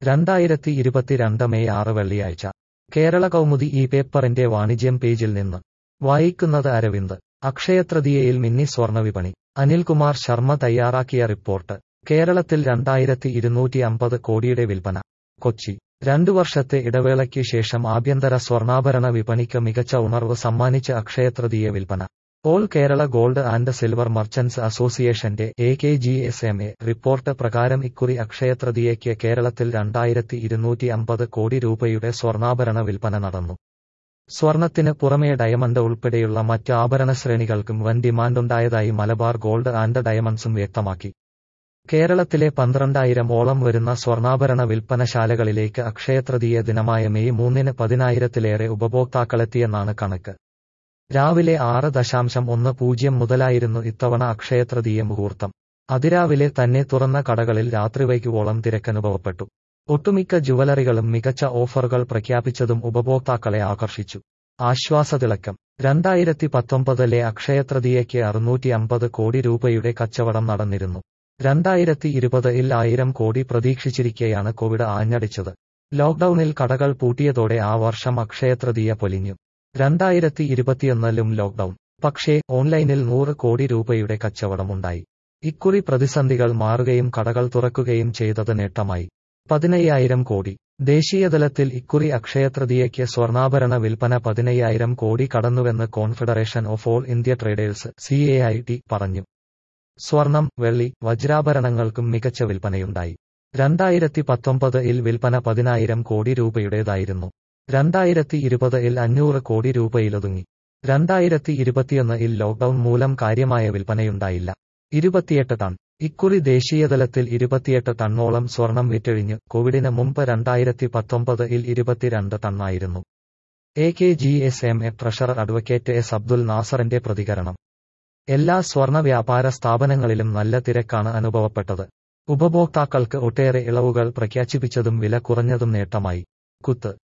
രണ്ടായിരത്തി ഇരുപത്തിരണ്ട് മെയ് ആറ് വെള്ളിയാഴ്ച കേരള കൗമുദി ഈ പേപ്പറിന്റെ വാണിജ്യം പേജിൽ നിന്ന് വായിക്കുന്നത് അരവിന്ദ് അക്ഷയതൃതീയയിൽ മിന്നി സ്വർണ്ണവിപണി അനിൽകുമാർ ശർമ്മ തയ്യാറാക്കിയ റിപ്പോർട്ട് കേരളത്തിൽ രണ്ടായിരത്തി ഇരുന്നൂറ്റി അമ്പത് കോടിയുടെ വിൽപ്പന കൊച്ചി രണ്ടു വർഷത്തെ ഇടവേളയ്ക്ക് ശേഷം ആഭ്യന്തര സ്വർണ്ണാഭരണ വിപണിക്ക് മികച്ച ഉണർവ് സമ്മാനിച്ച് അക്ഷയതൃതീയ വിൽപ്പന all Kerala gold and silver merchants അസോസിയേഷന്റെ A K G S M A report പ്രകാരം ഇക്കുറി അക്ഷയതൃതീയയ്ക്ക് കേരളത്തിൽ രണ്ടായിരത്തി ഇരുന്നൂറ്റി അമ്പത് കോടി രൂപയുടെ സ്വർണ്ണാഭരണ വിൽപ്പന നടന്നു സ്വർണത്തിന് പുറമേ ഡയമണ്ട് ഉൾപ്പെടെയുള്ള മറ്റ് ആഭരണ ശ്രേണികൾക്കും വൻ ഡിമാൻഡുണ്ടായതായി മലബാർ ഗോൾഡ് ആൻഡ് ഡയമണ്ട്സും വ്യക്തമാക്കി കേരളത്തിലെ പന്ത്രണ്ടായിരം ഓളം വരുന്ന സ്വർണ്ണാഭരണ വിൽപ്പനശാലകളിലേക്ക് അക്ഷയതൃതീയ ദിനമായ മെയ് മൂന്നിന് പതിനായിരത്തിലേറെ ഉപഭോക്താക്കളെത്തിയെന്നാണ് കണക്ക് രാവിലെ ആറ് ദശാംശം ഒന്ന് പൂജ്യം മുതലായിരുന്നു ഇത്തവണ അക്ഷയതൃതീയ മുഹൂർത്തം അതിരാവിലെ തന്നെ തുറന്ന കടകളിൽ രാത്രിവൈകുവോളം തിരക്കനുഭവപ്പെട്ടു ഒട്ടുമിക്ക ജുവലറികളും മികച്ച ഓഫറുകൾ പ്രഖ്യാപിച്ചതും ഉപഭോക്താക്കളെ ആകർഷിച്ചു ആശ്വാസതിളക്കം രണ്ടായിരത്തി പത്തൊമ്പതിലെ അക്ഷയതൃതീയയ്ക്ക് അറുന്നൂറ്റി അമ്പത് കോടി രൂപയുടെ കച്ചവടം നടന്നിരുന്നു രണ്ടായിരത്തി ഇരുപതിൽ ആയിരം കോടി പ്രതീക്ഷിച്ചിരിക്കെയാണ് കോവിഡ് ആഞ്ഞടിച്ചത് ലോക്ഡൌണിൽ കടകൾ പൂട്ടിയതോടെ ആ വർഷം അക്ഷയതൃതീയ പൊലിഞ്ഞു രണ്ടായിരത്തി ഇരുപത്തിയൊന്നിലും ലോക്ഡൌൺ പക്ഷേ ഓൺലൈനിൽ നൂറ് കോടി രൂപയുടെ കച്ചവടമുണ്ടായി ഇക്കുറി പ്രതിസന്ധികൾ മാറുകയും കടകൾ തുറക്കുകയും ചെയ്തത് നേട്ടമായി പതിനയ്യായിരം കോടി ദേശീയതലത്തിൽ ഇക്കുറി അക്ഷയതൃതീയയ്ക്ക് സ്വർണ്ണാഭരണ വിൽപ്പന പതിനയ്യായിരം കോടി കടന്നുവെന്ന് confederation of all India traders C A I T പറഞ്ഞു സ്വർണം വെള്ളി വജ്രാഭരണങ്ങൾക്കും മികച്ച വിൽപ്പനയുണ്ടായി രണ്ടായിരത്തി പത്തൊമ്പതിൽ വിൽപ്പന പതിനായിരം കോടി രൂപയുടേതായിരുന്നു രണ്ടായിരത്തി ഇരുപതിൽ അഞ്ഞൂറ് കോടി രൂപയിലൊതുങ്ങി രണ്ടായിരത്തി ഇരുപത്തിയൊന്നിൽ ലോക്ഡൌൺ മൂലം കാര്യമായ വിൽപ്പനയുണ്ടായില്ല ഇരുപത്തിയെട്ട് ടൺ ഇക്കുറി ദേശീയതലത്തിൽ ഇരുപത്തിയെട്ട് ടണ്ണോളം സ്വർണം വിറ്റഴിഞ്ഞ് കോവിഡിന് മുമ്പ് രണ്ടായിരത്തി പത്തൊമ്പതിൽ ഇരുപത്തിരണ്ട് ടണ്ണായിരുന്നു A K G S M A treasurer advocate S Abdul നാസറിന്റെ പ്രതികരണം എല്ലാ സ്വർണ വ്യാപാര സ്ഥാപനങ്ങളിലും നല്ല തിരക്കാണ് അനുഭവപ്പെട്ടത് ഉപഭോക്താക്കൾക്ക് ഒട്ടേറെ ഇളവുകൾ പ്രഖ്യാപിച്ചതും വില കുറഞ്ഞതും നേട്ടമായി കുത്ത്